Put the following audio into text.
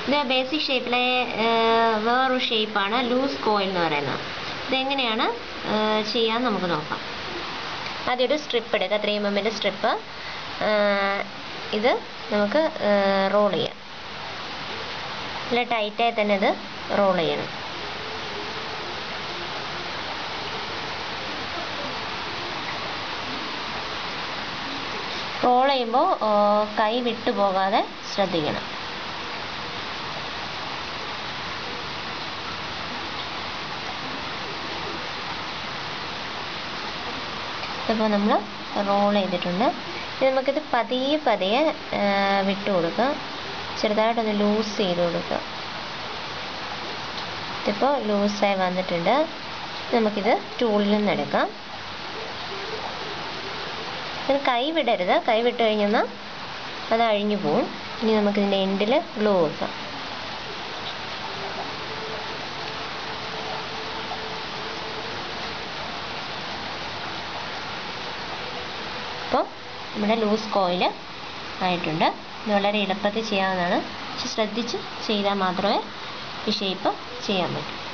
ഇത് ബേസിക് ഷേപ്പിലെ വേറൊരു ഷേപ്പാണ് ലൂസ് കോയിൽ എന്ന് പറയുന്നത് ഇതെങ്ങനെയാണ് ചെയ്യാൻ നമുക്ക് നോക്കാം ആദ്യം ഒരു സ്ട്രിപ്പ് എടുക്കുക ത്രീ എം എമ്മിൻ്റെ സ്ട്രിപ്പ് ഇത് നമുക്ക് റോൾ ചെയ്യാം നല്ല ടൈറ്റായി തന്നെ ഇത് റോൾ ചെയ്യണം റോൾ ചെയ്യുമ്പോൾ കൈ വിട്ടു പോകാതെ ശ്രദ്ധിക്കണം ഇതിപ്പോൾ നമ്മൾ റോൾ ചെയ്തിട്ടുണ്ട് ഇനി നമുക്കിത് പതിയെ പതിയെ വിട്ടു കൊടുക്കുക ചെറുതായിട്ടൊന്ന് ലൂസ് ചെയ്ത് കൊടുക്കുക ഇതിപ്പോൾ ലൂസായി വന്നിട്ടുണ്ട് നമുക്കിത് ടൂളിൽ നിന്ന് എടുക്കാം ഇത് കൈ വിടരുത് കൈ വിട്ട് കഴിഞ്ഞാൽ അത് അഴിഞ്ഞു പോവും ഇനി നമുക്കിതിൻ്റെ എൻഡിൽ ഗ്ലൂ വെക്കാം അപ്പോൾ നമ്മുടെ ലൂസ് കോയിൽ ആയിട്ടുണ്ട് ഇത് വളരെ എളുപ്പത്തിൽ ചെയ്യാവുന്നതാണ് പക്ഷെ ശ്രദ്ധിച്ച് ചെയ്താൽ മാത്രമേ ഈ ഷേപ്പ് ചെയ്യാൻ പറ്റൂ